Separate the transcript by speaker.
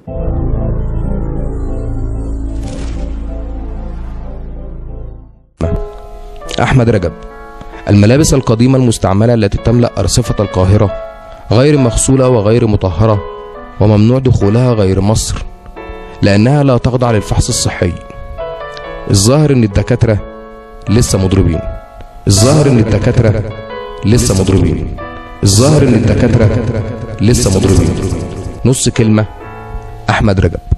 Speaker 1: أحمد رجب الملابس القديمة المستعملة التي تملأ أرصفة القاهرة غير مغسولة وغير مطهرة وممنوع دخولها غير مصر لأنها لا تخضع للفحص الصحي الظاهر إن الدكاترة لسه مضروبين الظاهر إن الدكاترة لسه مضروبين الظاهر إن الدكاترة لسه مضروبين نص كلمة أحمد رجب